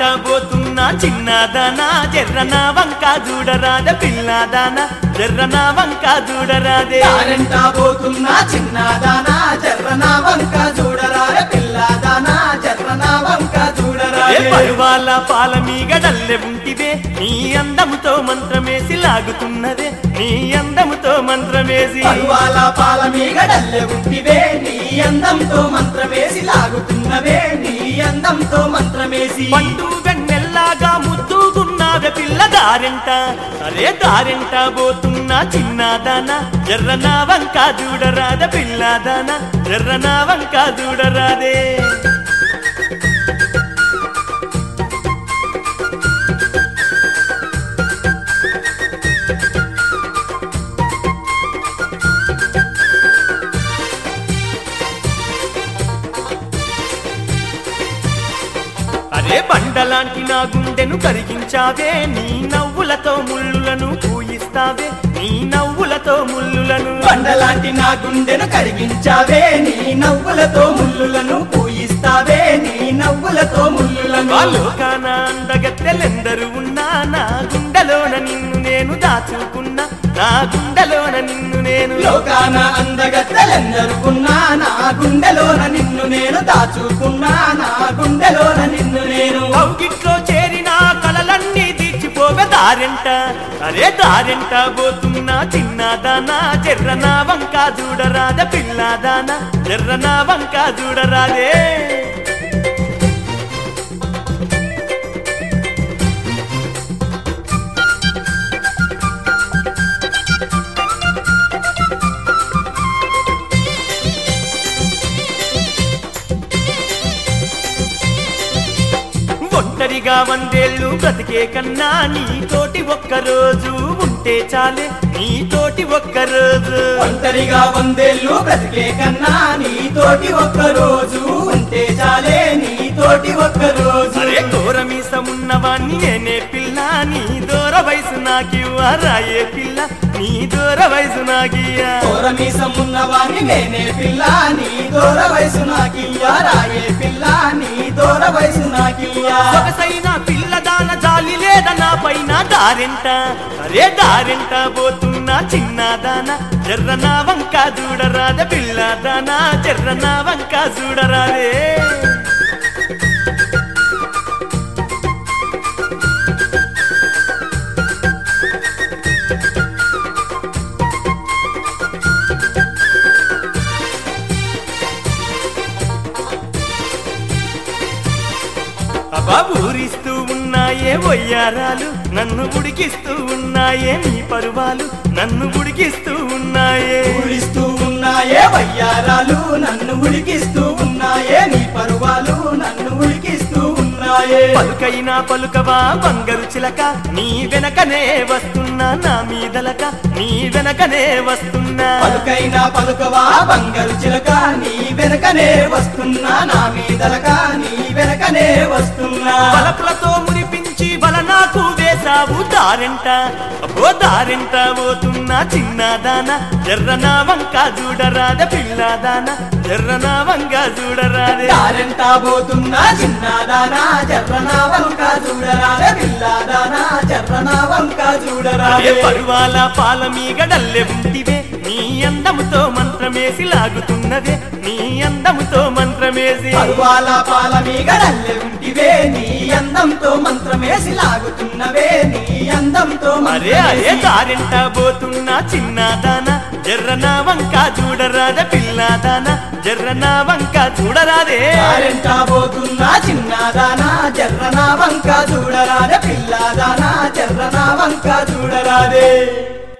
దారింట పోతున్నా చిన్నదానా జర్రన వంక చూడరాద పిల్లదానా జర్రన వంక చూడరాదే దారంట పోతున్నా చిన్నదానా జర్రన వంక చూడరారే పిల్లదానా జర్రన వంక ఏ చూడరారే పరువాల పాల మీగడల్లె ఉంటిదే నీ అందముతో మంత్రమేసి లాగుతున్నదే నీ అందముతో మంత్రమేసి పరువాల పాల మీగడల్లె ఉంటివే నీ అందంతో మంత్రమేసి లాగుతున్నవే నీ అందంతో మంత్రమేసి పండు వెన్నెల్లాగా ముద్దుగున్నావే పిల్ల దారింట అరే దారింట పోతున్నా చిన్నదానా జర్రన వంక చూడరాద పిల్లదానా జర్రన వంక చూడరాదే అరే బండలాంటి నా గుండెను కరిగించావే నీ నవ్వులతో ముళ్ళులను పూయిస్తావే నీ నవ్వులతో ముళ్ళులను బండలాంటి నా గుండెను కరిగించావే నీ నవ్వులతో ముల్లులను పూయిస్తావే నీ నవ్వులతో ముల్లులను లోకాన అందగత్తెలెందరూ ఉన్నా నా గుండెలోన నిన్ను నేను దాచుకున్నా నా గుండెలోన నిన్ను నేను లోకాన అందగత్తెలెందరూ ఉన్నా నా గుండెలోన నిన్ను నేను దాచుకున్నా నా గుండెలోన నిన్ను నేను కౌగిట్లో చేరిన కలలన్నీ తీర్చిపోవే దారింట అరే దారింట పోతున్నా చిన్నదానా జర్రన వంక చూడరాద పిల్లదానా జర్రన వంక చూడరాదే ఒంటరిగా వందేళ్ళు బ్రతికే కన్నా నీతోటి ఒక్కరోజు ఉంటే చాలే నీతోటి ఒక్కరోజు ఒంటరిగా వందేళ్ళు బ్రతికే కన్నా నీతోటి ఒక్క రోజు ఉంటే చాలే నీతోటి ఒక్క రోజు అరే దూరమీసమున్నవాణ్ణి నేనే పిల్ల నీ దూర వయసు నాకివ్వ రాయే పిల్ల నీ దూర వయసు నాకియ్యా దూరమీసం ఉన్నవాణ్ణి నేనే పిల్ల నీ దూర వయసు నాకియ్యా రాయే పిల్ల నీ దూర వయసు నాకియ్యా సొగసైన పిల్లదాన జాలి లేద నా పైన దారింట అరే దారింట పోతున్నా చిన్నదాన జర్రన వంక చూడరాద పిల్లదానా జర్రన వంక చూడరాదే అబ్బా ఊరిస్తూ ఉన్నాయే వయ్యారాలు నన్ను ఉడికిస్తూ ఉన్నాయే నీ పరువాలు నన్ను ఉడికిస్తూ ఉన్నాయే ఊరిస్తూ ఉన్నాయే వయ్యారాలు నన్ను ఉడికిస్తూ ఉన్నాయే నీ పరువాలు నన్ను ఉడికిస్తూ ఉన్నాయే పలుకైనా పలుకవా బంగారు చిలక నీ వెనకనే వస్తున్నా నా మీదలక నీ వెనకనే వస్తున్నా పలుకైనా పలుకవా బంగారు చిలక నీ వెనకనే వస్తున్నా నా మీదలక నీ వెనకనే వస్తున్నా బలపులతో మురిపించి బల నాకు వేసావు దారింట అబ్బో దారింట పోతున్నా చిన్నదాన జర్రన వంక చూడరాద పిల్లదాన జర్రన వంక చూడరాదే దారెంటా పోతున్నా చిన్నదానా జర్రనా వంక చూడరాదే పిల్లదానా జర్రనా వంక అరే చూడరాదే పరువాల పాల మీగడల్లె ఉంటివే నీ అందముతో మంత్రమేసి లాగుతున్నదే నీ అందముతో మంత్రమేసి పరువాల పాల మీగడల్లె ఉంటివే నీ అందంతో మంత్రమేసి లాగుతున్నవే నీ అందంతో అరే అరే మంత్రమేసి దారింట పోతున్నా చిన్నదాన జర్రన వంక చూడరాద పిల్లదాన జర్రన వంక చూడరాదే దారెంటా పోతున్నా చిన్నదానా జర్రనా వంక చూడరాదే పిల్లదానా జర్రనా వంక చూడరాదే